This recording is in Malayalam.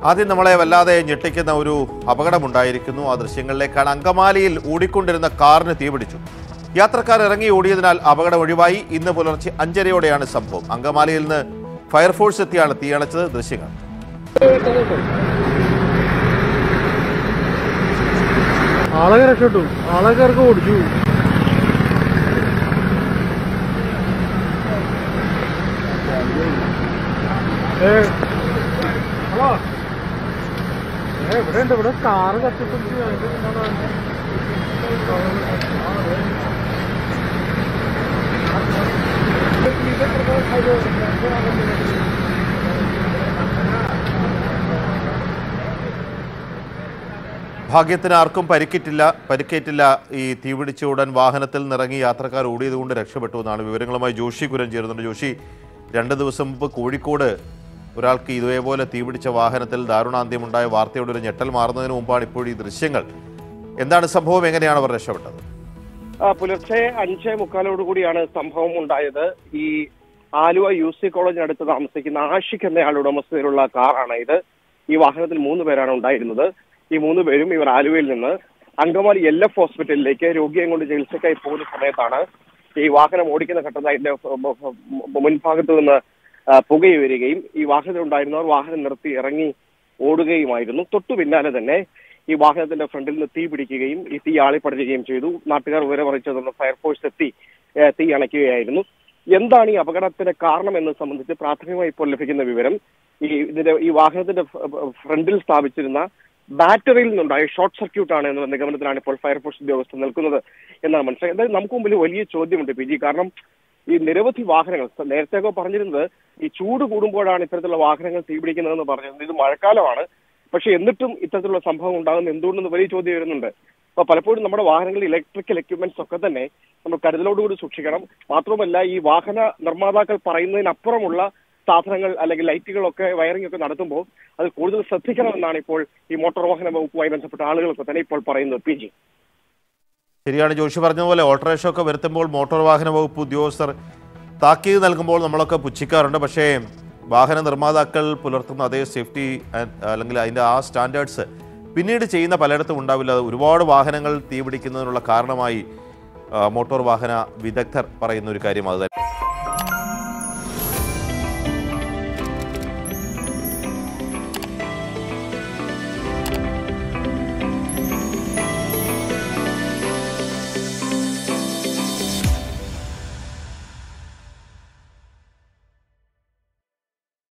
ആദ്യം നമ്മളെ വല്ലാതെ ഞെട്ടിക്കുന്ന ഒരു അപകടമുണ്ടായിരിക്കുന്നു ആ ദൃശ്യങ്ങളിലേക്കാണ് അങ്കമാലിയിൽ ഓടിക്കൊണ്ടിരുന്ന കാറിന് തീപിടിച്ചു യാത്രക്കാർ ഇറങ്ങി ഓടിയതിനാൽ അപകടം ഒഴിവായി ഇന്ന് പുലർച്ചെ അഞ്ചരയോടെയാണ് സംഭവം അങ്കമാലിയിൽ നിന്ന് ഫയർഫോഴ്സ് എത്തിയാണ് തീയണച്ചത് ദൃശ്യങ്ങൾ ആളൊക്കെ രക്ഷപ്പെട്ടു ആളൊക്കെ ഇറക്കി ഓടിച്ചു ഏ, ഹലോ ഏ, ഇവിടെ ഉണ്ട് ഇവിടെ കാറ് കത്തിപ്പിടിച്ച് അതിന്റെ പിന്നാലെ ഭാഗ്യത്തിന് ആർക്കും പരിക്കേറ്റില്ല പരിക്കേറ്റില്ല ഈ തീപിടിച്ച ഉടൻ വാഹനത്തിൽ നിന്നിറങ്ങി യാത്രക്കാർ ഓടിയതുകൊണ്ട് രക്ഷപ്പെട്ടു എന്നാണ് വിവരങ്ങളുമായി ജോഷി കുരൻ ചേരുന്നുണ്ട് ജോഷി രണ്ട് ദിവസം മുമ്പ് കോഴിക്കോട് ഒരാൾക്ക് ഇതേപോലെ തീപിടിച്ച വാഹനത്തിൽ ദാരുണാന്ത്യമുണ്ടായ വാർത്തയുടെ ഒരു ഞെട്ടൽ മാറുന്നതിന് മുമ്പാണ് ഇപ്പോൾ ഈ ദൃശ്യങ്ങൾ എന്താണ് സംഭവം എങ്ങനെയാണ് അവർ രക്ഷപ്പെട്ടത് ആ, പുലർച്ചെ അഞ്ചേ മുക്കാലോട് കൂടിയാണ് സംഭവം ഉണ്ടായത് ഈ ആലുവ യു സി കോളേജിനടുത്ത് താമസിക്കുന്ന ആഷിഖ് എന്നയാളുടെ ഉടമസ്ഥതയിലുള്ള കാറാണ് ഇത് ഈ വാഹനത്തിൽ മൂന്ന് പേരാണ് ഉണ്ടായിരുന്നത് ഈ മൂന്ന് പേരും ഇവർ ആലുവയിൽ നിന്ന് അങ്കമാലി എൽ എഫ് ഹോസ്പിറ്റലിലേക്ക് രോഗിയെ കൊണ്ട് ചികിത്സയ്ക്കായി പോകുന്ന സമയത്താണ് ഈ വാഹനം ഓടിക്കുന്ന ഘട്ടത്തിൽ അതിന്റെ ഫ- ഫ- ഫ- മുൻഭാഗത്ത് നിന്ന് ആ, പുകയി വരികയും ഈ വാഹനത്തിലുണ്ടായിരുന്നവർ വാഹനം നിർത്തി ഇറങ്ങി ഓടുകയുമായിരുന്നു തൊട്ടു പിന്നാലെ തന്നെ ഈ വാഹനത്തിന്റെ ഫ്രണ്ടിൽ നിന്ന് തീ പിടിക്കുകയും ഈ തീ ആളിപ്പടരുകയും ചെയ്തു നാട്ടുകാർ വിവരം അറിയിച്ചതുകൊണ്ട് ഫയർഫോഴ്സ് എത്തി ഏഹ്, തീ അണയ്ക്കുകയായിരുന്നു എന്താണ് ഈ അപകടത്തിന്റെ കാരണം എന്ന് സംബന്ധിച്ച് പ്രാഥമികമായി ഇപ്പോൾ ലഭിക്കുന്ന വിവരം ഈ ഇതിന്റെ ഈ വാഹനത്തിന്റെ ഫ- ഫ- ഫ്രണ്ടിൽ സ്ഥാപിച്ചിരുന്ന ബാറ്ററിയിൽ നിന്നുണ്ടായ ഷോർട്ട് സർക്യൂട്ട് ആണ് എന്ന നിഗമനത്തിലാണ് ഇപ്പോൾ ഫയർഫോഴ്സ് ഉദ്യോഗസ്ഥർ നിൽക്കുന്നത് എന്നാണ് മനസ്സിലായത് എന്തായാലും നമുക്ക് മുമ്പിൽ വലിയ ചോദ്യമുണ്ട് പി ജി കാരണം ഈ നിരവധി വാഹനങ്ങൾ നേരത്തെയൊക്കെ പറഞ്ഞിരുന്നത് ഈ ചൂട് കൂടുമ്പോഴാണ് ഇത്തരത്തിലുള്ള വാഹനങ്ങൾ തീപിടിക്കുന്നതെന്ന് പറഞ്ഞിരുന്നത് ഇത് മഴക്കാലമാണ് പക്ഷെ എന്നിട്ടും ഇത്തരത്തിലുള്ള സംഭവം ഉണ്ടാകുന്ന എന്തുകൊണ്ടെന്ന് വലിയ ചോദ്യം വരുന്നുണ്ട് അപ്പൊ പലപ്പോഴും നമ്മുടെ വാഹനങ്ങളിൽ ഇലക്ട്രിക്കൽ എക്യുപ്മെന്റ്സ് ഒക്കെ തന്നെ നമ്മൾ കരുതലോടുകൂടി സൂക്ഷിക്കണം മാത്രമല്ല ഈ വാഹന നിർമ്മാതാക്കൾ പറയുന്നതിനപ്പുറമുള്ള സാധനങ്ങൾ അല്ലെങ്കിൽ ലൈറ്റുകളൊക്കെ വയറിംഗ് ഒക്കെ നടത്തുമ്പോൾ അത് കൂടുതൽ ശ്രദ്ധിക്കണമെന്നാണ് ഇപ്പോൾ ഈ മോട്ടോർ വാഹന വകുപ്പുമായി ബന്ധപ്പെട്ട ആളുകളൊക്കെ തന്നെ ഇപ്പോൾ പറയുന്നത് പി ജി ശരിയാണ് ജോഷി പറഞ്ഞതുപോലെ ഓൾട്ടറേഷൻ ഒക്കെ വരുത്തുമ്പോൾ മോട്ടോർ വാഹന വകുപ്പ് ഉദ്യോഗസ്ഥർ താക്കീത് നൽകുമ്പോൾ നമ്മളൊക്കെ പുച്ഛിക്കാറുണ്ട് പക്ഷേ വാഹന നിർമ്മാതാക്കൾ പുലർത്തുന്ന അതേ സേഫ്റ്റി അല്ലെങ്കിൽ അതിൻ്റെ ആ സ്റ്റാൻഡേർഡ്സ് പിന്നീട് ചെയ്യുന്ന പലയിടത്തും ഉണ്ടാവില്ല അത് ഒരുപാട് വാഹനങ്ങൾ തീപിടിക്കുന്നതിനുള്ള കാരണമായി ആ, മോട്ടോർ വാഹന വിദഗ്ധർ പറയുന്ന ഒരു കാര്യം അത്